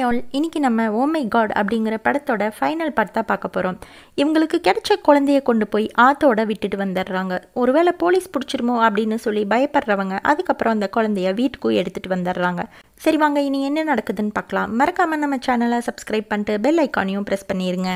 hi all இன்னைக்கு நம்ம ஓமை காட் அப்படிங்கிற படத்தோட ஃபைனல் பார்ட் தான் பார்க்க போகிறோம் இவங்களுக்கு கிடைச்ச குழந்தைய கொண்டு போய் ஆத்தோட விட்டுட்டு வந்துடுறாங்க ஒருவேளை போலீஸ் பிடிச்சிருமோ அப்படின்னு சொல்லி பயப்படுறவங்க அதுக்கப்புறம் அந்த குழந்தைய வீட்டுக்கும் எடுத்துகிட்டு வந்துடுறாங்க சரி வாங்க இனி என்ன நடக்குதுன்னு பார்க்கலாம் மறக்காமல் நம்ம சேனலை சப்ஸ்கிரைப் பண்ணிட்டு பெல் ஐக்கானையும் ப்ரெஸ் பண்ணிடுங்க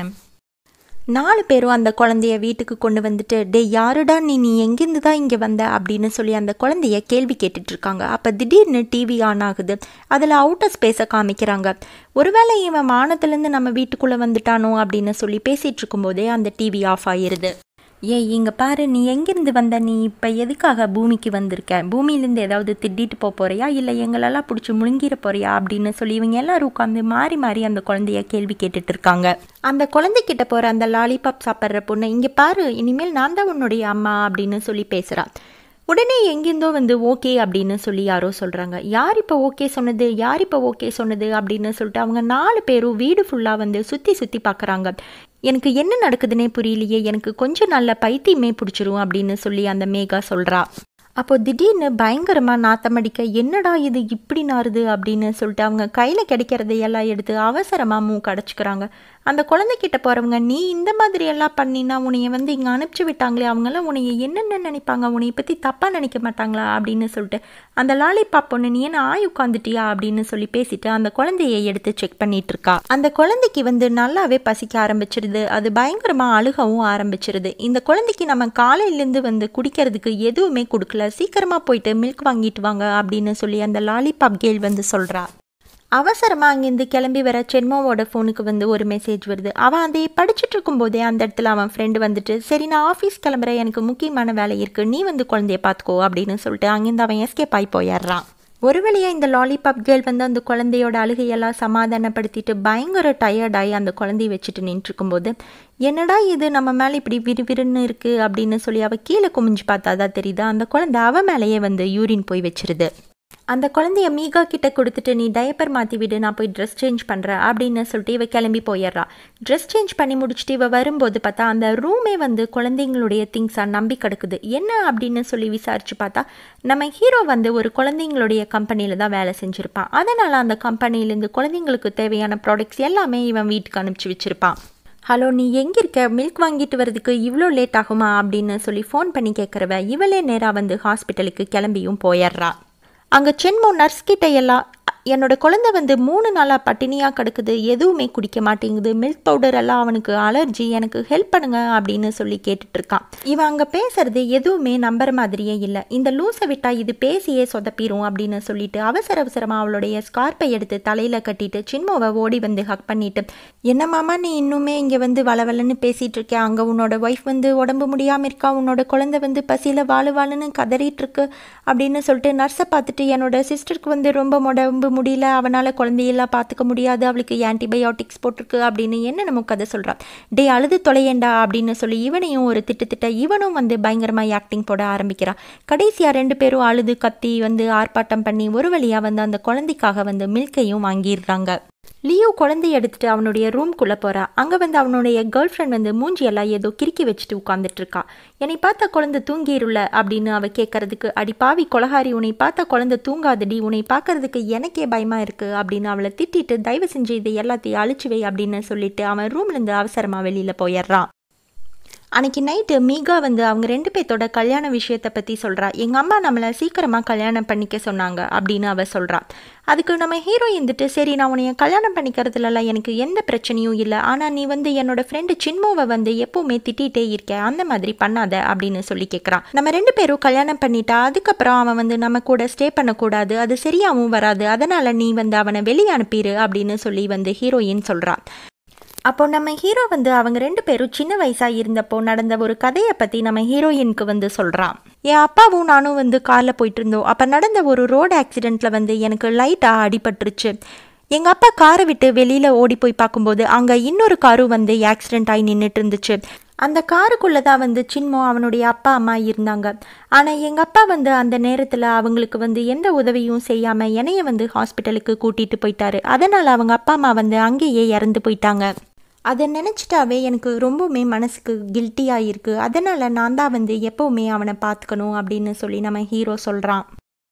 நாலு பேரும் அந்த குழந்தைய வீட்டுக்கு கொண்டு வந்துட்டு டே யாருடா நீ நீ எங்கேருந்து தான் இங்கே வந்த அப்படின்னு சொல்லி அந்த குழந்தைய கேள்வி கேட்டுட்டு இருக்காங்க அப்போ திடீர்னு டிவி ஆன் ஆகுது அதில் அவுட்டர் ஸ்பேஸை காமிக்கிறாங்க ஒருவேளை இவன் வானத்துலேருந்து நம்ம வீட்டுக்குள்ளே வந்துட்டானோ அப்படின்னு சொல்லி பேசிகிட்டு இருக்கும்போதே அந்த டிவி ஆஃப் ஆயிருது ஏய் இங்கே பாரு நீ எங்கேருந்து வந்த நீ இப்போ எதுக்காக பூமிக்கு வந்திருக்க பூமியிலேருந்து ஏதாவது திட்டிட்டு போக போறியா இல்லை எங்களெல்லாம் பிடிச்சி முழுங்கிற போறியா அப்படின்னு சொல்லி இவங்க எல்லாரும் உட்காந்து மாறி மாறி அந்த குழந்தைய கேள்வி கேட்டுட்டு இருக்காங்க அந்த குழந்தைகிட்ட போகிற அந்த லாலிபாப் சாப்பிட்ற பொண்ணு இங்கே பாரு இனிமேல் நான் தான் உன்னுடைய அம்மா அப்படின்னு சொல்லி பேசுகிறா உடனே எங்கேருந்தோ வந்து ஓகே அப்படின்னு சொல்லி யாரோ சொல்கிறாங்க யார் இப்போ ஓகே சொன்னது யார் இப்போ ஓகே சொன்னது அப்படின்னு சொல்லிட்டு அவங்க நாலு பேரும் வீடு ஃபுல்லாக வந்து சுற்றி சுற்றி பார்க்குறாங்க எனக்கு என்ன நடக்குதுன்னே புரியலையே எனக்கு கொஞ்சம் நல்ல பைத்தியமே பிடிச்சிரும் அப்படின்னு சொல்லி அந்த மேகா சொல்கிறா அப்போ திடீர்னு பயங்கரமாக நாத்தமடிக்க என்னடா இது இப்படி நாறுது அப்படின்னு சொல்லிட்டு அவங்க கையில் கிடைக்கிறதையெல்லாம் எடுத்து அவசரமாக மூக்கு அடைச்சிக்கிறாங்க அந்த குழந்தைகிட்ட போகிறவங்க நீ இந்த மாதிரி எல்லாம் பண்ணினா உன்னைய வந்து இங்கே அனுப்பிச்சி விட்டாங்களே அவங்கெல்லாம் உன்னைய என்னென்ன நினைப்பாங்க உன்னைய பற்றி தப்பாக நினைக்க மாட்டாங்களா அப்படின்னு சொல்லிட்டு அந்த லாலிபாப் பொண்ணு நீ என்ன ஆய் உட்காந்துட்டியா அப்படின்னு சொல்லி பேசிட்டு அந்த குழந்தைய எடுத்து செக் பண்ணிட்டு இருக்கா அந்த குழந்தைக்கு வந்து நல்லாவே பசிக்க ஆரம்பிச்சிருது அது பயங்கரமாக அழுகவும் ஆரம்பிச்சிருது இந்த குழந்தைக்கு நம்ம காலையிலேருந்து வந்து குடிக்கிறதுக்கு எதுவுமே கொடுக்கல சீக்கிரமாக போயிட்டு மில்க் வாங்கிட்டு வாங்க அப்படின்னு சொல்லி அந்த லாலிபாப் கேள் வந்து சொல்கிறா அவசரமாக அங்கேருந்து கிளம்பி வர சென்மாவோட ஃபோனுக்கு வந்து ஒரு மெசேஜ் வருது அவன் அதை படிச்சுட்டு இருக்கும்போதே அந்த இடத்துல அவன் ஃப்ரெண்டு வந்துட்டு சரி நான் ஆஃபீஸ் கிளம்புறேன் எனக்கு முக்கியமான வேலை இருக்குது நீ வந்து குழந்தைய பார்த்துக்கோ அப்படின்னு சொல்லிட்டு அங்கேருந்து அவன் எஸ்கேப் ஆகி போயிடுறான் ஒரு வழியாக இந்த லாலிபாப் கேர்ள் வந்து அந்த குழந்தையோட அழுகையெல்லாம் சமாதானப்படுத்திட்டு பயங்கர டயர்டாகி அந்த குழந்தைய வச்சுட்டு நின்றுருக்கும்போது என்னடா இது நம்ம மேலே இப்படி விறுவிறுன்னு இருக்குது அப்படின்னு சொல்லி அவள் கீழே குமிஞ்சு பார்த்தா தான் தெரியுது அந்த குழந்தை அவன் மேலேயே வந்து யூரின் போய் வச்சிருது அந்த குழந்தைய மீகா கிட்ட கொடுத்துட்டு நீ டயப்பர் மாற்றி விடு நான் போய் ட்ரெஸ் சேஞ்ச் பண்ணுறேன் அப்படின்னு சொல்லிட்டு இவ கிளம்பி போயிடுறா ட்ரெஸ் சேஞ்ச் பண்ணி முடிச்சுட்டு இவ வரும்போது பார்த்தா அந்த ரூமே வந்து குழந்தைங்களுடைய திங்ஸாக நம்பி கிடக்குது என்ன அப்படின்னு சொல்லி விசாரிச்சு பார்த்தா நம்ம ஹீரோ வந்து ஒரு குழந்தைங்களுடைய கம்பெனியில் தான் வேலை செஞ்சுருப்பான் அதனால் அந்த கம்பெனிலேருந்து குழந்தைங்களுக்கு தேவையான ப்ராடக்ட்ஸ் எல்லாமே இவன் வீட்டுக்கு அனுப்பிச்சி வச்சுருப்பான் ஹலோ நீ எங்கே இருக்க மில்க் வாங்கிட்டு வரதுக்கு இவ்வளோ லேட் ஆகுமா அப்படின்னு சொல்லி ஃபோன் பண்ணி கேட்குறவ இவளே நேராக வந்து ஹாஸ்பிட்டலுக்கு கிளம்பியும் போயிடுறா அங்கே சென்மோ நர்ஸ் கிட்ட எல்லாம் என்னோட குழந்தை வந்து மூணு நாளாக பட்டினியாக கிடக்குது எதுவுமே குடிக்க மாட்டேங்குது மில்க் பவுடர் எல்லாம் அவனுக்கு அலர்ஜி எனக்கு ஹெல்ப் பண்ணுங்க அப்படின்னு சொல்லி கேட்டுட்டு இருக்கான் இவன் அங்கே பேசுறது எதுவுமே நம்புற மாதிரியே இல்லை இந்த லூஸை விட்டா இது பேசியே சொதப்பிரும் அப்படின்னு சொல்லிட்டு அவசர அவசரமாக அவளுடைய ஸ்கார்ப்பை எடுத்து தலையில் கட்டிட்டு சின்மோவை ஓடி வந்து ஹக் பண்ணிட்டு என்ன மாமா நீ இன்னுமே இங்கே வந்து வளவலன்னு பேசிட்டு இருக்க அங்கே உன்னோட ஒய்ஃப் வந்து உடம்பு முடியாமல் இருக்கா உன்னோட குழந்தை வந்து பசியில் வாழு வாழுன்னு கதறிட்டு இருக்கு அப்படின்னு சொல்லிட்டு நர்ஸை பார்த்துட்டு என்னோட சிஸ்டருக்கு வந்து ரொம்ப உடம்பு முடியல அவனால் குழந்தையெல்லாம் பார்த்துக்க முடியாது அவளுக்கு ஆன்டிபயோட்டிக்ஸ் போட்டிருக்கு அப்படின்னு என்ன நமக்கு கதை சொல்கிறான் டே அழுது தொலையண்டா அப்படின்னு சொல்லி இவனையும் ஒரு திட்டு திட்ட இவனும் வந்து பயங்கரமாக ஆக்டிங் போட ஆரம்பிக்கிறான் கடைசியாக ரெண்டு பேரும் அழுது கத்தி வந்து ஆர்ப்பாட்டம் பண்ணி ஒரு வழியாக வந்து அந்த குழந்தைக்காக வந்து மில்கையும் வாங்கிடுறாங்க லியோ குழந்தைய எடுத்துட்டு அவனுடைய ரூம்குள்ளே போகிறா அங்கே வந்து அவனுடைய கேர்ள் ஃப்ரெண்ட் வந்து மூஞ்சியெல்லாம் ஏதோ கிறுக்கி வச்சுட்டு உட்காந்துட்டு இருக்கா என்னை பார்த்தா குழந்தை தூங்கிருல அப்படின்னு அவ கேட்கறதுக்கு அடி பாவி கொலகாரி உன்னை பார்த்தா குழந்தை தூங்காதடி உன்னை பார்க்கறதுக்கு எனக்கே பயமா இருக்கு அப்படின்னு அவளை திட்டிட்டு தயவு செஞ்சு இதை எல்லாத்தையும் அழிச்சு வை அப்படின்னு சொல்லிட்டு அவன் ரூம்லேருந்து அவசரமாக வெளியில் போயிடுறான் அன்னைக்கு நைட்டு மீகா வந்து அவங்க ரெண்டு பேர்த்தோட கல்யாண விஷயத்தை பற்றி சொல்கிறா எங்கள் அம்மா நம்மளை சீக்கிரமாக கல்யாணம் பண்ணிக்க சொன்னாங்க அப்படின்னு அவள் சொல்கிறா அதுக்கு நம்ம ஹீரோ இருந்துட்டு சரி நான் உன்னைய கல்யாணம் பண்ணிக்கிறதுலலாம் எனக்கு எந்த பிரச்சனையும் இல்லை ஆனால் நீ வந்து என்னோட ஃப்ரெண்டு சின்மோவை வந்து எப்பவுமே திட்டிகிட்டே இருக்க அந்த மாதிரி பண்ணாத அப்படின்னு சொல்லி கேட்குறான் நம்ம ரெண்டு பேரும் கல்யாணம் பண்ணிட்டா அதுக்கப்புறம் அவன் வந்து நம்ம கூட ஸ்டே பண்ணக்கூடாது அது சரியாகவும் வராது அதனால் நீ வந்து அவனை வெளியே அனுப்பிடு அப்படின்னு சொல்லி வந்து ஹீரோயின் சொல்கிறான் அப்போ நம்ம ஹீரோ வந்து அவங்க ரெண்டு பேரும் சின்ன வயசாக இருந்தப்போ நடந்த ஒரு கதையை பற்றி நம்ம ஹீரோயினுக்கு வந்து சொல்கிறான் என் அப்பாவும் நானும் வந்து காரில் போயிட்டு இருந்தோம் அப்போ நடந்த ஒரு ரோடு ஆக்சிடெண்ட்டில் வந்து எனக்கு லைட்டாக அடிபட்டுருச்சு எங்கள் அப்பா காரை விட்டு வெளியில் ஓடி போய் பார்க்கும்போது அங்கே இன்னொரு காரும் வந்து ஆக்சிடெண்ட் ஆகி நின்றுட்டு இருந்துச்சு அந்த காருக்குள்ளே தான் வந்து சின்மோ அவனுடைய அப்பா அம்மா இருந்தாங்க ஆனால் எங்கள் அப்பா வந்து அந்த நேரத்தில் அவங்களுக்கு வந்து எந்த உதவியும் செய்யாமல் என்னைய வந்து ஹாஸ்பிட்டலுக்கு கூட்டிகிட்டு போயிட்டாரு அதனால் அவங்க அப்பா அம்மா வந்து அங்கேயே இறந்து போயிட்டாங்க அதை நினச்சிட்டாவே எனக்கு ரொம்பவுமே மனசுக்கு கில்ட்டியாக இருக்குது அதனால் நான் தான் வந்து எப்போவுமே அவனை பார்த்துக்கணும் அப்படின்னு சொல்லி நம்ம ஹீரோ சொல்கிறான்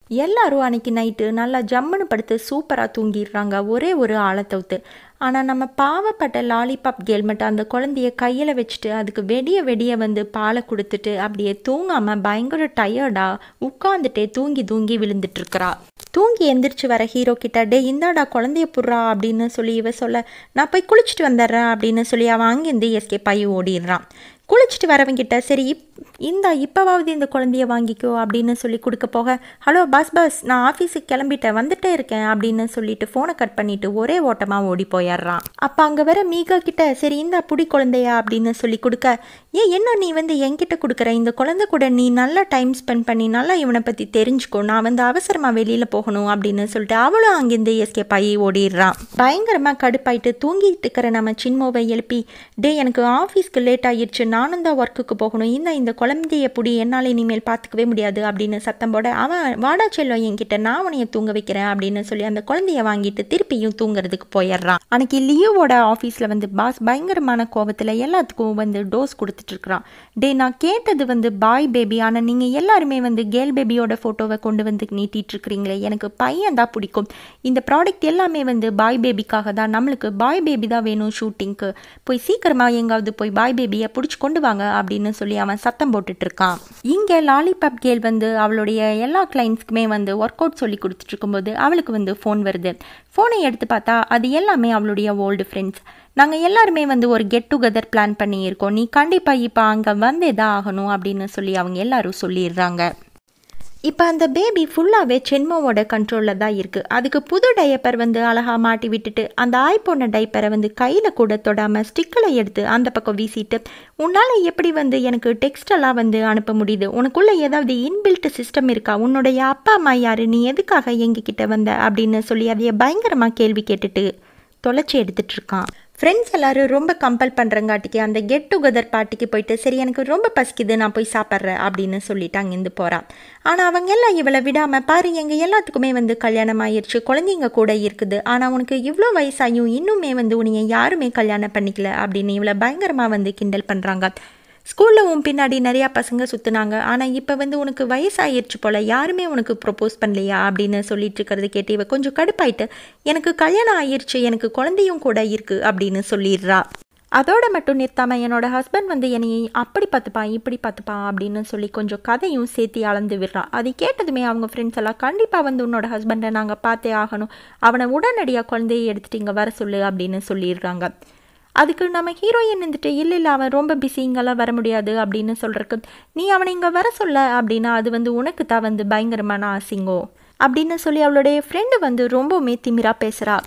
எல்லாரும் அன்னைக்கு நைட்டு நல்லா ஜம்முன்னு படுத்து சூப்பராக தூங்கிடுறாங்க ஒரே ஒரு ஆளை தவிர்த்து ஆனால் நம்ம பாவப்பட்ட லாலிபாப் கேள் மட்டும் அந்த குழந்தைய கையில் வச்சுட்டு அதுக்கு வெடிய வெடிய வந்து பாலை கொடுத்துட்டு அப்படியே தூங்காமல் பயங்கர டயர்டாக உட்காந்துட்டே தூங்கி தூங்கி விழுந்துட்டுருக்கிறா தூங்கி எந்திரிச்சு வர ஹீரோ கிட்ட டே இந்தாடா குழந்தைய புடுறா அப்படின்னு சொல்லி இவ சொல்ல நான் போய் குளிச்சுட்டு வந்துடுறேன் அப்படின்னு சொல்லி அவன் அங்கேருந்து எஸ்கேப் ஆகி ஓடிடுறான் குளிச்சுட்டு வரவங்கிட்ட சரி இப் இந்தா இப்போவாவது இந்த குழந்தைய வாங்கிக்கோ அப்படின்னு சொல்லி கொடுக்க போக ஹலோ பாஸ் பாஸ் நான் ஆஃபீஸுக்கு கிளம்பிட்டேன் வந்துட்டே இருக்கேன் அப்படின்னு சொல்லிட்டு ஃபோனை கட் பண்ணிட்டு ஒரே ஓட்டமாக ஓடி போயிடுறான் அப்போ அங்கே வர மீகா கிட்ட சரி இந்தா புடி குழந்தையா அப்படின்னு சொல்லி கொடுக்க ஏன் என்ன நீ வந்து என்கிட்ட கொடுக்குற இந்த குழந்தை கூட நீ நல்லா டைம் ஸ்பெண்ட் பண்ணி நல்லா இவனை பற்றி தெரிஞ்சுக்கோ நான் வந்து அவசரமாக வெளியில் போகணும் அப்படின்னு சொல்லிட்டு அவளும் அங்கேருந்து எஸ்கேப் ஆகி ஓடிடுறான் பயங்கரமாக கடுப்பாயிட்டு தூங்கிட்டு இருக்கிற நம்ம சின்மோவை எழுப்பி டே எனக்கு ஆஃபீஸ்க்கு லேட் ஆயிடுச்சு நானும் தான் ஒர்க்குக்கு போகணும் இந்த இந்த குழந்தைய புடி என்னால் இனிமேல் பார்த்துக்கவே முடியாது அப்படின்னு சத்தம் போட அவன் வாடா செல்லம் என்கிட்ட நான் உனைய தூங்க வைக்கிறேன் அப்படின்னு சொல்லி அந்த குழந்தைய வாங்கிட்டு திருப்பியும் தூங்குறதுக்கு போயிடுறான் அன்னைக்கு லியோவோட ஆஃபீஸில் வந்து பாஸ் பயங்கரமான கோபத்தில் எல்லாத்துக்கும் வந்து டோஸ் கொடுத்துட்ருக்குறான் டே நான் கேட்டது வந்து பாய் பேபி ஆனால் நீங்கள் எல்லாருமே வந்து கேர்ள் பேபியோட ஃபோட்டோவை கொண்டு வந்து நீட்டிட்டு இருக்கிறீங்களே எனக்கு பையன் தான் பிடிக்கும் இந்த ப்ராடக்ட் எல்லாமே வந்து பாய் பேபிக்காக தான் நம்மளுக்கு பாய் பேபி தான் வேணும் ஷூட்டிங்க்கு போய் சீக்கிரமாக எங்காவது போய் பாய் பேபியை பிடிச்சி கொண்டு வாங்க அப்படின்னு சொல்லி அவன் சத்தம் போட்டுட்டு இருக்கான் இங்கே லாலிபாப் கேள் வந்து அவளுடைய எல்லா கிளைண்ட்ஸ்க்குமே வந்து ஒர்க் அவுட் சொல்லி கொடுத்துட்டு இருக்கும்போது அவளுக்கு வந்து ஃபோன் வருது ஃபோனை எடுத்து பார்த்தா அது எல்லாமே அவளுடைய ஓல்டு ஃப்ரெண்ட்ஸ் நாங்கள் எல்லாருமே வந்து ஒரு கெட் டுகெதர் பிளான் பண்ணியிருக்கோம் நீ கண்டிப்பாக இப்போ அங்கே வந்தே தான் ஆகணும் அப்படின்னு சொல்லி அவங்க எல்லாரும் சொல்லிடுறாங்க இப்போ அந்த பேபி ஃபுல்லாகவே சென்மோவோட கண்ட்ரோலில் தான் இருக்குது அதுக்கு புது டைப்பர் வந்து அழகாக மாட்டி விட்டுட்டு அந்த ஆய் போன டைப்பரை வந்து கையில் கூட தொடாமல் ஸ்டிக்கில் எடுத்து அந்த பக்கம் வீசிட்டு உன்னால் எப்படி வந்து எனக்கு டெக்ஸ்டெல்லாம் வந்து அனுப்ப முடியுது உனக்குள்ளே ஏதாவது இன்பில்ட் சிஸ்டம் இருக்கா உன்னுடைய அப்பா அம்மா யார் நீ எதுக்காக எங்ககிட்ட வந்த அப்படின்னு சொல்லி அதைய பயங்கரமாக கேள்வி கேட்டுட்டு தொலைச்சி எடுத்துட்டு இருக்கான் ஃப்ரெண்ட்ஸ் எல்லாரும் ரொம்ப கம்பல் பண்ணுறங்காட்டிக்கு அந்த கெட் டுகெதர் பார்ட்டிக்கு போயிட்டு சரி எனக்கு ரொம்ப பசிக்குது நான் போய் சாப்பிட்றேன் அப்படின்னு சொல்லிட்டு அங்கேருந்து போகிறான் ஆனால் அவங்க எல்லாம் இவளை விடாமல் பாரு எங்கள் எல்லாத்துக்குமே வந்து கல்யாணம் ஆயிடுச்சு குழந்தைங்க கூட இருக்குது ஆனால் உனக்கு இவ்வளோ வயசாயும் இன்னுமே வந்து உன்னைய யாருமே கல்யாணம் பண்ணிக்கல அப்படின்னு இவளை பயங்கரமாக வந்து கிண்டல் பண்ணுறாங்க ஸ்கூலில் உன் பின்னாடி நிறையா பசங்க சுற்றுனாங்க ஆனால் இப்போ வந்து உனக்கு வயசாயிருச்சு போல் யாருமே உனக்கு ப்ரொப்போஸ் பண்ணலையா அப்படின்னு சொல்லிட்டு இருக்கிறது கேட்டு இவ கொஞ்சம் கடுப்பாயிட்டு எனக்கு கல்யாணம் ஆயிருச்சு எனக்கு குழந்தையும் கூட இருக்குது அப்படின்னு சொல்லிடுறா அதோட மட்டும் நிறுத்தாமல் என்னோட ஹஸ்பண்ட் வந்து என்னை அப்படி பார்த்துப்பான் இப்படி பார்த்துப்பான் அப்படின்னு சொல்லி கொஞ்சம் கதையும் சேர்த்து அளந்து விடுறான் அதை கேட்டதுமே அவங்க ஃப்ரெண்ட்ஸ் எல்லாம் கண்டிப்பாக வந்து உன்னோட ஹஸ்பண்டை நாங்கள் பார்த்தே ஆகணும் அவனை உடனடியாக குழந்தையை எடுத்துகிட்டு இங்கே வர சொல்லு அப்படின்னு சொல்லிடுறாங்க அதுக்கு நம்ம ஹீரோயின் இருந்துட்டு இல்லை இல்லை அவன் ரொம்ப பிஸி இங்கெல்லாம் வர முடியாது அப்படின்னு சொல்கிறக்கு நீ அவனை இங்கே வர சொல்ல அப்படின்னா அது வந்து உனக்கு தான் வந்து பயங்கரமான அசிங்கோ அப்படின்னு சொல்லி அவளுடைய ஃப்ரெண்டு வந்து ரொம்பவுமே திமிராக பேசுகிறா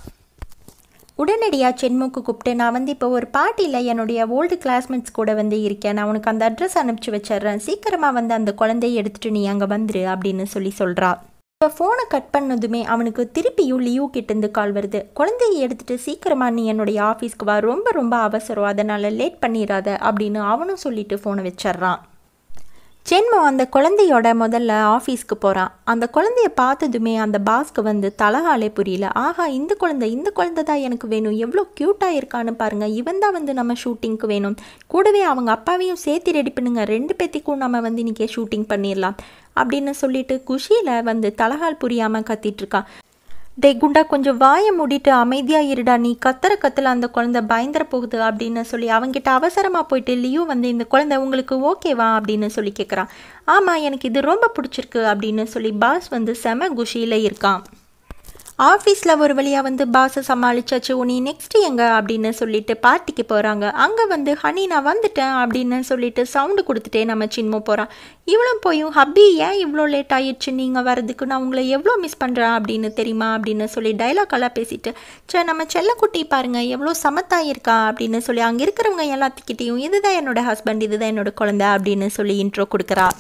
உடனடியாக சென்முக்கு கூப்பிட்டு நான் வந்து இப்போ ஒரு பார்ட்டியில் என்னுடைய ஓல்டு கிளாஸ்மேட்ஸ் கூட வந்து இருக்கேன் நான் உனக்கு அந்த அட்ரஸ் அனுப்பிச்சி வச்சிடுறேன் சீக்கிரமாக வந்து அந்த குழந்தைய எடுத்துகிட்டு நீ அங்கே வந்துரு அப்படின்னு சொல்லி சொல்கிறா இப்போ ஃபோனை கட் பண்ணதுமே அவனுக்கு திருப்பியும் லீவ் கிட்டேருந்து கால் வருது குழந்தைய எடுத்துகிட்டு சீக்கிரமாக நீ என்னுடைய ஆஃபீஸ்க்கு வா ரொம்ப ரொம்ப அவசரம் அதனால் லேட் பண்ணிடாத அப்படின்னு அவனும் சொல்லிட்டு ஃபோனை வச்சிட்றான் சென்மோ அந்த குழந்தையோட முதல்ல ஆஃபீஸ்க்கு போகிறான் அந்த குழந்தைய பார்த்ததுமே அந்த பாஸ்க்கு வந்து தலகாலே புரியல ஆஹா இந்த குழந்தை இந்த குழந்தை தான் எனக்கு வேணும் எவ்வளோ க்யூட்டாக இருக்கான்னு பாருங்கள் இவன் தான் வந்து நம்ம ஷூட்டிங்க்கு வேணும் கூடவே அவங்க அப்பாவையும் சேர்த்து ரெடி பண்ணுங்க ரெண்டு பேத்திக்கும் நம்ம வந்து இன்றைக்கி ஷூட்டிங் பண்ணிடலாம் அப்படின்னு சொல்லிட்டு குஷியில் வந்து தலகால் புரியாமல் கத்திட்டு இருக்கான் டே குண்டா கொஞ்சம் வாயை மூடிட்டு அமைதியாக இருடா நீ கத்துற கத்துல அந்த குழந்தை பயந்துற போகுது அப்படின்னு சொல்லி அவங்கிட்ட அவசரமாக போயிட்டு லியூ வந்து இந்த குழந்தை உங்களுக்கு ஓகேவா அப்படின்னு சொல்லி கேட்குறான் ஆமாம் எனக்கு இது ரொம்ப பிடிச்சிருக்கு அப்படின்னு சொல்லி பாஸ் வந்து செம குஷியில் இருக்கான் ஆஃபீஸில் ஒரு வழியாக வந்து பாஸை சமாளிச்சாச்சு உனி நெக்ஸ்ட் எங்க அப்படின்னு சொல்லிட்டு பார்ட்டிக்கு போகிறாங்க அங்கே வந்து ஹனி நான் வந்துட்டேன் அப்படின்னு சொல்லிட்டு சவுண்டு கொடுத்துட்டே நம்ம சின்மோ போகிறான் இவளும் போயும் ஹப்பி ஏன் இவ்வளோ லேட் ஆயிடுச்சு நீங்கள் வரதுக்கு நான் உங்களை எவ்வளோ மிஸ் பண்ணுறேன் அப்படின்னு தெரியுமா அப்படின்னு சொல்லி டைலாக் எல்லாம் பேசிட்டு சே நம்ம செல்லக்குட்டி பாருங்க எவ்வளோ சமத்தா இருக்கா அப்படின்னு சொல்லி அங்கே இருக்கிறவங்க எல்லாத்துக்கிட்டேயும் இதுதான் என்னோட ஹஸ்பண்ட் இதுதான் என்னோட குழந்தை அப்படின்னு சொல்லி இன்ட்ரோ கொடுக்குறா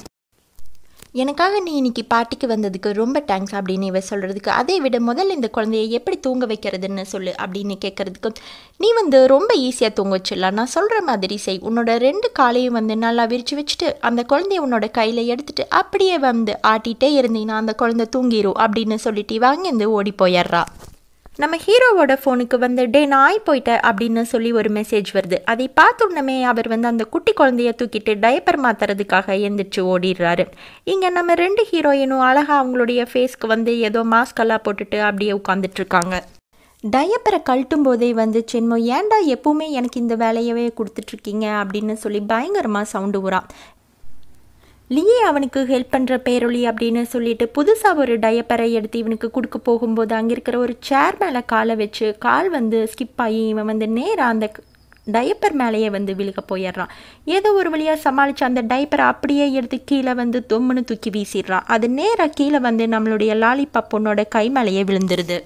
எனக்காக நீ இன்னைக்கு பார்ட்டிக்கு வந்ததுக்கு ரொம்ப தேங்க்ஸ் அப்படின்னு இவ சொல்கிறதுக்கு அதை விட முதல்ல இந்த குழந்தைய எப்படி தூங்க வைக்கிறதுன்னு சொல்லு அப்படின்னு கேட்குறதுக்கு நீ வந்து ரொம்ப ஈஸியாக தூங்க வச்சிடலாம் நான் சொல்கிற மாதிரி செய் உன்னோட ரெண்டு காலையும் வந்து நல்லா விரித்து வச்சுட்டு அந்த குழந்தைய உன்னோட கையில் எடுத்துட்டு அப்படியே வந்து ஆட்டிகிட்டே இருந்தீங்கன்னா அந்த குழந்தை தூங்கிடும் அப்படின்னு சொல்லிட்டு இவ அங்கேருந்து ஓடி போயிடுறா நம்ம ஹீரோவோட ஃபோனுக்கு வந்து டே நான் ஆய் போயிட்டேன் அப்படின்னு சொல்லி ஒரு மெசேஜ் வருது அதை பார்த்துடனே அவர் வந்து அந்த குட்டி குழந்தைய தூக்கிட்டு டைப்பர் மாத்துறதுக்காக எந்திரிச்சு ஓடிடுறாரு இங்கே நம்ம ரெண்டு ஹீரோயினும் அழகாக அவங்களுடைய ஃபேஸ்க்கு வந்து ஏதோ மாஸ்க் எல்லாம் போட்டுட்டு அப்படியே உட்காந்துட்டு இருக்காங்க டயப்பரை கழட்டும் போதே வந்து சென்மோ ஏன்டா எப்பவுமே எனக்கு இந்த வேலையவே கொடுத்துட்ருக்கீங்க அப்படின்னு சொல்லி பயங்கரமாக சவுண்டு ஊறான் லியே அவனுக்கு ஹெல்ப் பண்ணுற பேரொளி அப்படின்னு சொல்லிட்டு புதுசாக ஒரு டயப்பரை எடுத்து இவனுக்கு கொடுக்க போகும்போது அங்கே இருக்கிற ஒரு சேர் மேலே காலை வச்சு கால் வந்து ஸ்கிப் ஆகி இவன் வந்து நேராக அந்த டயப்பர் மேலேயே வந்து விழுக போயிடுறான் ஏதோ ஒரு வழியாக சமாளித்து அந்த டைப்பரை அப்படியே எடுத்து கீழே வந்து தொம்முன்னு தூக்கி வீசிடுறான் அது நேராக கீழே வந்து நம்மளுடைய லாலிபாப் பொண்ணோட கை மேலேயே விழுந்துருது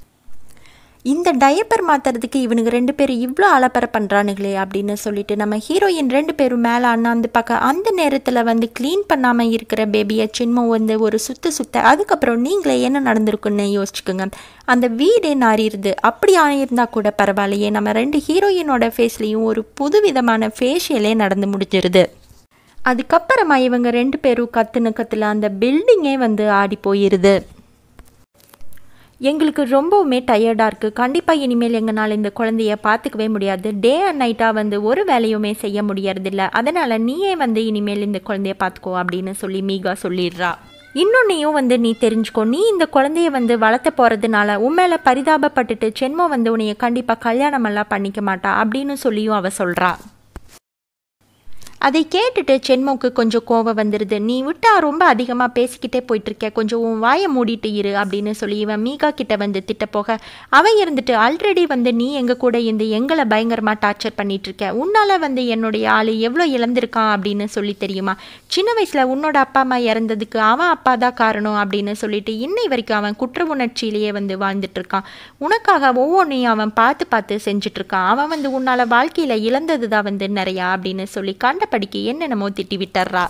இந்த டயப்பர் மாற்றுறதுக்கு இவனுக்கு ரெண்டு பேரும் இவ்வளோ அலப்பறை பண்ணுறானுங்களே அப்படின்னு சொல்லிட்டு நம்ம ஹீரோயின் ரெண்டு பேரும் மேலே அண்ணாந்து பார்க்க அந்த நேரத்தில் வந்து க்ளீன் பண்ணாமல் இருக்கிற பேபியை சின்மம் வந்து ஒரு சுத்த சுத்த அதுக்கப்புறம் நீங்களே என்ன நடந்திருக்குன்னு யோசிச்சுக்கோங்க அந்த வீடே நாறிடுது அப்படி ஆயிருந்தா கூட பரவாயில்லையே நம்ம ரெண்டு ஹீரோயினோட ஃபேஸ்லேயும் ஒரு புதுவிதமான ஃபேஷியலே நடந்து முடிஞ்சிருது அதுக்கப்புறமா இவங்க ரெண்டு பேரும் கத்துன கத்துல அந்த பில்டிங்கே வந்து ஆடி போயிருது எங்களுக்கு ரொம்பவுமே டயர்டாக இருக்குது கண்டிப்பாக இனிமேல் எங்களால் இந்த குழந்தைய பார்த்துக்கவே முடியாது டே அண்ட் நைட்டாக வந்து ஒரு வேலையுமே செய்ய முடியறதில்ல அதனால் நீயே வந்து இனிமேல் இந்த குழந்தைய பார்த்துக்கோ அப்படின்னு சொல்லி மீகா சொல்லிடுறா இன்னொன்னையும் வந்து நீ தெரிஞ்சுக்கோ நீ இந்த குழந்தைய வந்து வளர்த்த போகிறதுனால உன் மேலே பரிதாபப்பட்டுட்டு சென்மோ வந்து உன்னைய கண்டிப்பாக கல்யாணமெல்லாம் பண்ணிக்க மாட்டா அப்படின்னு சொல்லியும் அவ சொல்கிறா அதை கேட்டுட்டு சென்மோக்கு கொஞ்சம் கோவம் வந்துடுது நீ விட்டா ரொம்ப அதிகமாக பேசிக்கிட்டே போயிட்டுருக்க கொஞ்சம் உன் வாயை மூடிட்டு இரு அப்படின்னு சொல்லி இவன் மீகா கிட்ட வந்து திட்ட போக அவன் இருந்துட்டு ஆல்ரெடி வந்து நீ எங்கள் கூட இருந்து எங்களை பயங்கரமாக டார்ச்சர் பண்ணிட்டு இருக்க உன்னால் வந்து என்னுடைய ஆள் எவ்வளோ இழந்திருக்கான் அப்படின்னு சொல்லி தெரியுமா சின்ன வயசில் உன்னோட அப்பா அம்மா இறந்ததுக்கு அவன் அப்பா தான் காரணம் அப்படின்னு சொல்லிட்டு இன்னை வரைக்கும் அவன் குற்ற உணர்ச்சியிலேயே வந்து வாழ்ந்துட்டு இருக்கான் உனக்காக ஒவ்வொன்றையும் அவன் பார்த்து பார்த்து செஞ்சுட்டு இருக்கான் அவன் வந்து உன்னால் வாழ்க்கையில் இழந்தது தான் வந்து நிறையா அப்படின்னு சொல்லி கண்ட படிக்க என்னென்னமோ திட்டி விட்டுறா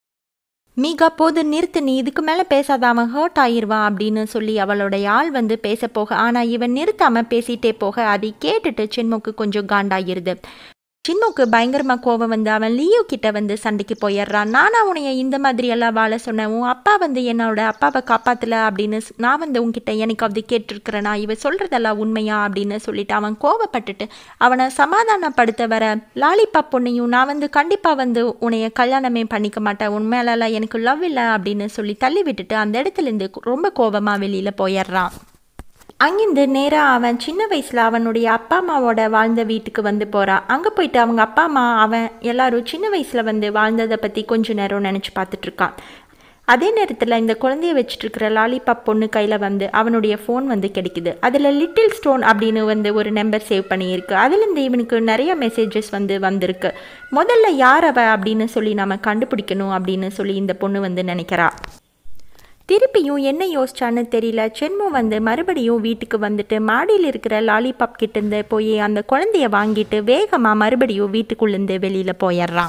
மீகா போது நிறுத்து நீ இதுக்கு மேலே பேசாத அவன் ஹர்ட் ஆயிடுவான் அப்படின்னு சொல்லி அவளோட ஆள் வந்து பேச போக ஆனால் இவன் நிறுத்தாமல் பேசிட்டே போக அதை கேட்டுட்டு சின்முக்கு கொஞ்சம் காண்டாயிருது சின்முக்கு பயங்கரமாக கோவம் வந்து அவன் லியோ கிட்ட வந்து சண்டைக்கு போயிடுறான் நானா உன்னைய இந்த மாதிரி எல்லாம் வாழ சொன்னேன் உன் அப்பா வந்து என்னோட அப்பாவை காப்பாத்தல அப்படின்னு ஸ்- நான் வந்து உன்கிட்ட எனக்காவது கேட்டிருக்கிறேனா இவ சொல்றதெல்லாம் உண்மையா அப்படின்னு சொல்லிட்டு அவன் கோவப்பட்டுட்டு அவனை சமாதானப்படுத்த வர லாலிபாப் பொண்ணையும் நான் வந்து கண்டிப்பாக வந்து உன்னைய கல்யாணமே பண்ணிக்க மாட்டேன் உன் மேலெல்லாம் எனக்கு லவ் இல்லை அப்படின்னு சொல்லி தள்ளி விட்டுட்டு அந்த இடத்துலேருந்து ரொம்ப கோவமாக வெளியில் போயிடுறான் அங்கிருந்து நேராக அவன் சின்ன வயசில் அவனுடைய அப்பா அம்மாவோட வாழ்ந்த வீட்டுக்கு வந்து போகிறான் அங்கே போயிட்டு அவங்க அப்பா அம்மா அவன் எல்லாரும் சின்ன வயசில் வந்து வாழ்ந்ததை பற்றி கொஞ்ச நேரம் நினச்சி பார்த்துட்டு இருக்கான் அதே நேரத்தில் இந்த குழந்தைய வச்சுட்டு இருக்கிற லாலிபாப் பொண்ணு கையில் வந்து அவனுடைய ஃபோன் வந்து கிடைக்குது அதில் லிட்டில் ஸ்டோன் அப்படின்னு வந்து ஒரு நம்பர் சேவ் பண்ணியிருக்கு அதுலேருந்து இவனுக்கு நிறைய மெசேஜஸ் வந்து வந்திருக்கு முதல்ல யார் அவ அப்படின்னு சொல்லி நம்ம கண்டுபிடிக்கணும் அப்படின்னு சொல்லி இந்த பொண்ணு வந்து நினைக்கிறா திருப்பியும் என்ன யோசிச்சான்னு தெரியல சென்மு வந்து மறுபடியும் வீட்டுக்கு வந்துட்டு மாடியில் இருக்கிற லாலிபாப் கிட்டேருந்து போய் அந்த குழந்தைய வாங்கிட்டு வேகமாக மறுபடியும் வீட்டுக்குள்ளேருந்து வெளியில் போயிடுறான்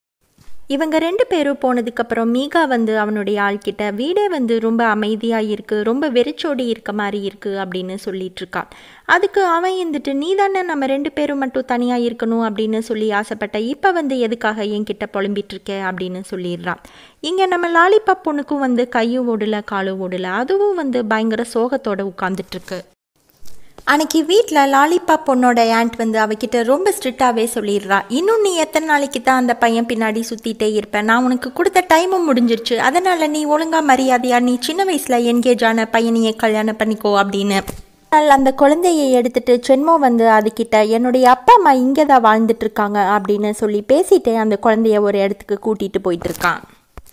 இவங்க ரெண்டு பேரும் போனதுக்கப்புறம் மீகா வந்து அவனுடைய ஆள்கிட்ட வீடே வந்து ரொம்ப அமைதியாக இருக்குது ரொம்ப வெறிச்சோடி இருக்க மாதிரி இருக்குது அப்படின்னு சொல்லிட்டு இருக்கான் அதுக்கு அவன் இருந்துட்டு நீ தானே நம்ம ரெண்டு பேரும் மட்டும் தனியாக இருக்கணும் அப்படின்னு சொல்லி ஆசைப்பட்ட இப்போ வந்து எதுக்காக என்கிட்ட புலம்பிட்டு இருக்க அப்படின்னு சொல்லிடுறான் இங்கே நம்ம லாலிபாப் பொண்ணுக்கும் வந்து கையும் ஓடல காலும் ஓடல அதுவும் வந்து பயங்கர சோகத்தோட உட்காந்துட்டு இருக்கு அன்னைக்கு வீட்டில் லாலிபாப் பொண்ணோட ஆண்ட் வந்து அவகிட்ட ரொம்ப ஸ்ட்ரிக்டாகவே சொல்லிடுறா இன்னும் நீ எத்தனை நாளைக்கு தான் அந்த பையன் பின்னாடி சுற்றிட்டே இருப்ப நான் உனக்கு கொடுத்த டைமும் முடிஞ்சிருச்சு அதனால் நீ ஒழுங்கா மரியாதையா நீ சின்ன வயசில் என்கேஜ் ஆன பையனையே கல்யாணம் பண்ணிக்கோ அப்படின்னு ஆனால் அந்த குழந்தையை எடுத்துட்டு சென்மோ வந்து அதுகிட்ட என்னுடைய அப்பா அம்மா இங்கே தான் வாழ்ந்துட்டு இருக்காங்க அப்படின்னு சொல்லி பேசிட்டு அந்த குழந்தைய ஒரு இடத்துக்கு கூட்டிகிட்டு போயிட்டு இருக்கான்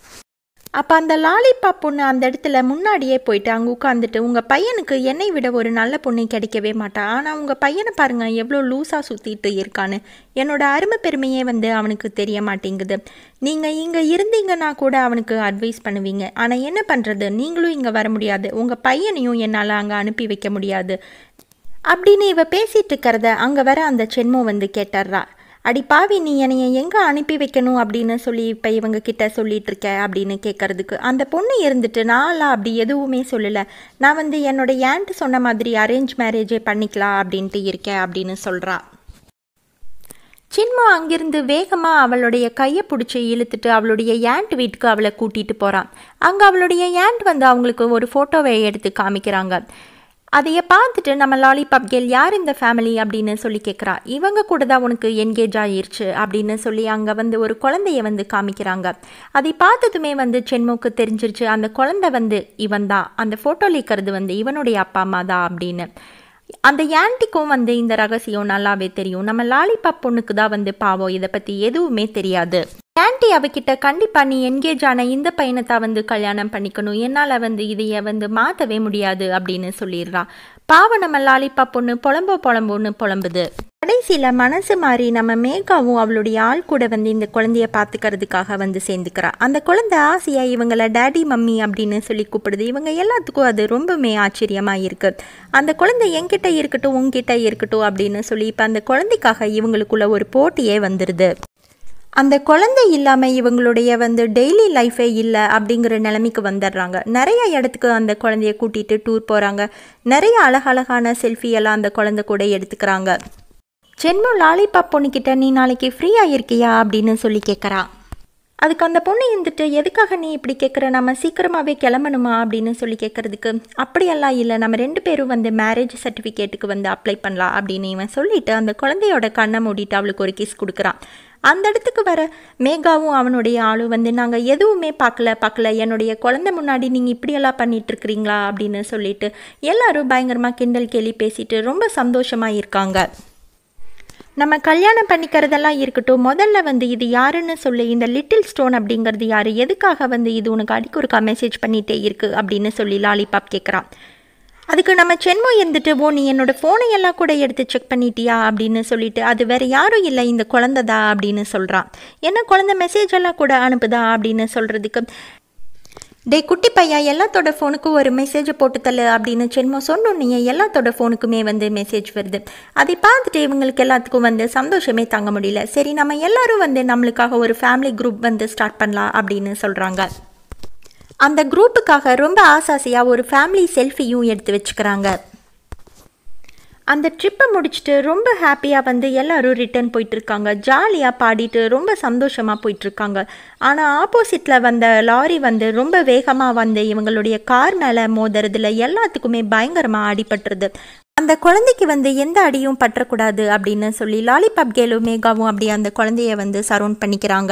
அப்போ அந்த லாலிபாப் பொண்ணு அந்த இடத்துல முன்னாடியே போயிட்டு அங்கே உட்காந்துட்டு உங்கள் பையனுக்கு என்னை விட ஒரு நல்ல பொண்ணு கிடைக்கவே மாட்டா ஆனால் உங்கள் பையனை பாருங்க எவ்வளோ லூஸாக சுற்றிட்டு இருக்கான்னு என்னோட அருமை பெருமையே வந்து அவனுக்கு தெரிய மாட்டேங்குது நீங்கள் இங்கே இருந்தீங்கன்னா கூட அவனுக்கு அட்வைஸ் பண்ணுவீங்க ஆனால் என்ன பண்ணுறது நீங்களும் இங்கே வர முடியாது உங்கள் பையனையும் என்னால் அங்கே அனுப்பி வைக்க முடியாது அப்படின்னு இவ பேசிட்டு இருக்கிறத அங்கே வர அந்த சென்மோ வந்து கேட்டுறா அடி பாவி நீ என்னைய எங்கே அனுப்பி வைக்கணும் அப்படின்னு சொல்லி இப்போ இவங்க கிட்ட சொல்லிட்டு இருக்க அப்படின்னு கேட்கறதுக்கு அந்த பொண்ணு இருந்துட்டு நான்லாம் அப்படி எதுவுமே சொல்லலை நான் வந்து என்னோட ஏன்ட்டு சொன்ன மாதிரி அரேஞ்ச் மேரேஜே பண்ணிக்கலாம் அப்படின்ட்டு இருக்கேன் அப்படின்னு சொல்கிறா சின்மா அங்கிருந்து வேகமாக அவளுடைய கையை பிடிச்சி இழுத்துட்டு அவளுடைய ஏண்ட் வீட்டுக்கு அவளை கூட்டிகிட்டு போகிறான் அங்கே அவளுடைய ஏண்ட் வந்து அவங்களுக்கு ஒரு ஃபோட்டோவை எடுத்து காமிக்கிறாங்க அதைய பார்த்துட்டு நம்ம லாலிபாப் கேர்ள் யார் இந்த ஃபேமிலி அப்படின்னு சொல்லி கேட்குறா இவங்க கூட தான் உனக்கு என்கேஜ் ஆயிருச்சு அப்படின்னு சொல்லி அங்கே வந்து ஒரு குழந்தைய வந்து காமிக்கிறாங்க அதை பார்த்ததுமே வந்து சென்முக்கு தெரிஞ்சிருச்சு அந்த குழந்தை வந்து இவன் தான் அந்த ஃபோட்டோவில் இருக்கிறது வந்து இவனுடைய அப்பா அம்மா தான் அப்படின்னு அந்த ஆன்ட்டிக்கும் வந்து இந்த ரகசியம் நல்லாவே தெரியும் நம்ம லாலிபாப் பொண்ணுக்கு தான் வந்து பாவம் இதை பற்றி எதுவுமே தெரியாது ஆன்ட்டி அவகிட்ட கண்டிப்பாக நீ என்கேஜ் ஆன இந்த பையனை தான் வந்து கல்யாணம் பண்ணிக்கணும் என்னால் வந்து இதைய வந்து மாற்றவே முடியாது அப்படின்னு சொல்லிடுறா பாவம் நம்ம லாலிபாப் பொண்ணு புலம்போ புலம்போன்னு புலம்புது கடைசியில் மனசு மாறி நம்ம மேகாவும் அவளுடைய ஆள் கூட வந்து இந்த குழந்தைய பார்த்துக்கிறதுக்காக வந்து சேர்ந்துக்கிறா அந்த குழந்தை ஆசையாக இவங்கள டேடி மம்மி அப்படின்னு சொல்லி கூப்பிடுது இவங்க எல்லாத்துக்கும் அது ரொம்பவுமே ஆச்சரியமாக இருக்கு அந்த குழந்தை என்கிட்ட இருக்கட்டும் உங்ககிட்ட இருக்கட்டும் அப்படின்னு சொல்லி இப்போ அந்த குழந்தைக்காக இவங்களுக்குள்ள ஒரு போட்டியே வந்துடுது அந்த குழந்தை இல்லாமல் இவங்களுடைய வந்து டெய்லி லைஃபே இல்லை அப்படிங்கிற நிலைமைக்கு வந்துடுறாங்க நிறைய இடத்துக்கு அந்த குழந்தைய கூட்டிகிட்டு டூர் போகிறாங்க நிறைய அழகழகான செல்ஃபி எல்லாம் அந்த குழந்தை கூட எடுத்துக்கிறாங்க சென்மு லாலிபாப் பொண்ணுக்கிட்ட நீ நாளைக்கு ஃப்ரீயாக இருக்கியா அப்படின்னு சொல்லி கேட்குறா அதுக்கு அந்த பொண்ணு இருந்துட்டு எதுக்காக நீ இப்படி கேட்குற நம்ம சீக்கிரமாகவே கிளம்பணுமா அப்படின்னு சொல்லி கேட்குறதுக்கு அப்படியெல்லாம் இல்லை நம்ம ரெண்டு பேரும் வந்து மேரேஜ் சர்டிஃபிகேட்டுக்கு வந்து அப்ளை பண்ணலாம் அப்படின்னு இவன் சொல்லிட்டு அந்த குழந்தையோட கண்ணை மூடிட்டு அவளுக்கு ஒரு கிஸ் கொடுக்குறான் அந்த இடத்துக்கு வர மேகாவும் அவனுடைய ஆளும் வந்து நாங்கள் எதுவுமே பார்க்கல பார்க்கல என்னுடைய குழந்தை முன்னாடி நீங்கள் இப்படியெல்லாம் பண்ணிட்டு இருக்கிறீங்களா அப்படின்னு சொல்லிட்டு எல்லாரும் பயங்கரமாக கிண்டல் கேலி பேசிட்டு ரொம்ப சந்தோஷமாக இருக்காங்க நம்ம கல்யாணம் பண்ணிக்கிறதெல்லாம் இருக்கட்டும் முதல்ல வந்து இது யாருன்னு சொல்லி இந்த லிட்டில் ஸ்டோன் அப்படிங்கிறது யார் எதுக்காக வந்து இது உனக்கு அடிக்கொருக்கா மெசேஜ் பண்ணிகிட்டே இருக்கு அப்படின்னு சொல்லி லாலிபாப் கேட்குறான் அதுக்கு நம்ம சென்மோ இருந்துட்டு ஓ நீ என்னோட ஃபோனை எல்லாம் கூட எடுத்து செக் பண்ணிட்டியா அப்படின்னு சொல்லிட்டு அது வேற யாரும் இல்லை இந்த குழந்தைதா அப்படின்னு சொல்கிறான் என்ன குழந்தை மெசேஜ் எல்லாம் கூட அனுப்புதா அப்படின்னு சொல்கிறதுக்கு டே குட்டி பையா எல்லாத்தோட ஃபோனுக்கும் ஒரு மெசேஜை போட்டு தள்ளு அப்படின்னு சென்மோ சொன்னோன்னே எல்லாத்தோட ஃபோனுக்குமே வந்து மெசேஜ் வருது அதை பார்த்துட்டு இவங்களுக்கு எல்லாத்துக்கும் வந்து சந்தோஷமே தாங்க முடியல சரி நம்ம எல்லாரும் வந்து நம்மளுக்காக ஒரு ஃபேமிலி குரூப் வந்து ஸ்டார்ட் பண்ணலாம் அப்படின்னு சொல்கிறாங்க அந்த குரூப்புக்காக ரொம்ப ஆசாசியாக ஒரு ஃபேமிலி செல்ஃபியும் எடுத்து வச்சுக்கிறாங்க அந்த ட்ரிப்பை முடிச்சுட்டு ரொம்ப ஹாப்பியாக வந்து எல்லாரும் ரிட்டர்ன் போயிட்டுருக்காங்க ஜாலியாக பாடிட்டு ரொம்ப சந்தோஷமாக போயிட்டுருக்காங்க ஆனால் ஆப்போசிட்டில் வந்த லாரி வந்து ரொம்ப வேகமாக வந்து இவங்களுடைய கார் மேலே மோதுறதுல எல்லாத்துக்குமே பயங்கரமாக அடிபட்டுருது அந்த குழந்தைக்கு வந்து எந்த அடியும் பற்றக்கூடாது அப்படின்னு சொல்லி லாலிபாப் கேலும் மேகாவும் அப்படியே அந்த குழந்தைய வந்து சரௌண்ட் பண்ணிக்கிறாங்க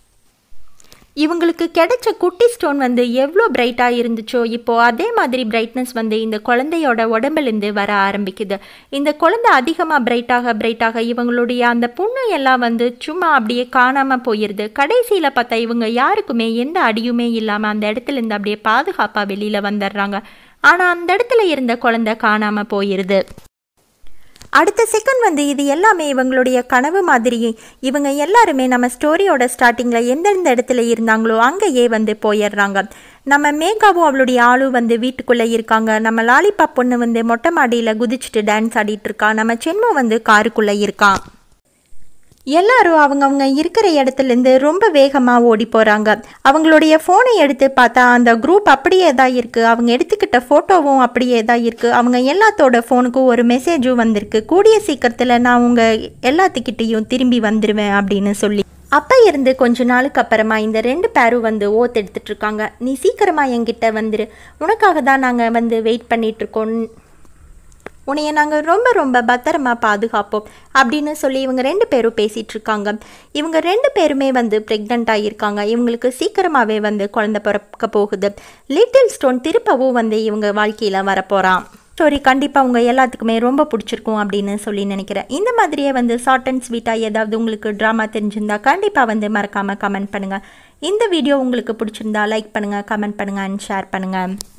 இவங்களுக்கு கிடைச்ச குட்டி ஸ்டோன் வந்து எவ்வளோ பிரைட்டாக இருந்துச்சோ இப்போது அதே மாதிரி பிரைட்னஸ் வந்து இந்த குழந்தையோட உடம்புலேருந்து வர ஆரம்பிக்குது இந்த குழந்தை அதிகமாக பிரைட்டாக பிரைட்டாக இவங்களுடைய அந்த புண்ணு எல்லாம் வந்து சும்மா அப்படியே காணாமல் போயிடுது கடைசியில் பார்த்தா இவங்க யாருக்குமே எந்த அடியுமே இல்லாமல் அந்த இடத்துலேருந்து அப்படியே பாதுகாப்பாக வெளியில் வந்துடுறாங்க ஆனால் அந்த இடத்துல இருந்த குழந்தை காணாமல் போயிடுது அடுத்த செகண்ட் வந்து இது எல்லாமே இவங்களுடைய கனவு மாதிரி இவங்க எல்லாருமே நம்ம ஸ்டோரியோட ஸ்டார்டிங்கில் எந்தெந்த இடத்துல இருந்தாங்களோ அங்கேயே வந்து போயிடுறாங்க நம்ம மேகாவும் அவளுடைய ஆளும் வந்து வீட்டுக்குள்ளே இருக்காங்க நம்ம லாலிபாப் பொண்ணு வந்து மொட்டை மாடியில் குதிச்சுட்டு டான்ஸ் ஆடிட்டு இருக்கா நம்ம சென்மோ வந்து காருக்குள்ளே இருக்கான் எல்லாரும் அவங்கவுங்க இருக்கிற இடத்துலேருந்து ரொம்ப வேகமாக ஓடி போகிறாங்க அவங்களுடைய ஃபோனை எடுத்து பார்த்தா அந்த குரூப் அப்படியே தான் இருக்குது அவங்க எடுத்துக்கிட்ட ஃபோட்டோவும் அப்படியே தான் இருக்குது அவங்க எல்லாத்தோட ஃபோனுக்கும் ஒரு மெசேஜும் வந்திருக்கு கூடிய சீக்கிரத்தில் நான் உங்கள் எல்லாத்துக்கிட்டேயும் திரும்பி வந்துடுவேன் அப்படின்னு சொல்லி அப்போ இருந்து கொஞ்ச நாளுக்கு அப்புறமா இந்த ரெண்டு பேரும் வந்து ஓத்து எடுத்துட்டு இருக்காங்க நீ சீக்கிரமாக என்கிட்ட வந்துரு உனக்காக தான் நாங்கள் வந்து வெயிட் பண்ணிகிட்ருக்கோம் உன்னைய நாங்கள் ரொம்ப ரொம்ப பத்திரமா பாதுகாப்போம் அப்படின்னு சொல்லி இவங்க ரெண்டு பேரும் பேசிகிட்டு இருக்காங்க இவங்க ரெண்டு பேருமே வந்து ப்ரெக்னெண்ட்டாக இருக்காங்க இவங்களுக்கு சீக்கிரமாகவே வந்து குழந்தை பிறக்க போகுது லிட்டில் ஸ்டோன் திருப்பவும் வந்து இவங்க வாழ்க்கையில் வரப்போகிறான் ஸ்டோரி கண்டிப்பாக உங்கள் எல்லாத்துக்குமே ரொம்ப பிடிச்சிருக்கும் அப்படின்னு சொல்லி நினைக்கிறேன் இந்த மாதிரியே வந்து ஷார்ட் அண்ட் ஸ்வீட்டாக ஏதாவது உங்களுக்கு ட்ராமா தெரிஞ்சிருந்தா கண்டிப்பாக வந்து மறக்காமல் கமெண்ட் பண்ணுங்கள் இந்த வீடியோ உங்களுக்கு பிடிச்சிருந்தா லைக் பண்ணுங்கள் கமெண்ட் பண்ணுங்கள் அண்ட் ஷேர் பண்ணுங்கள்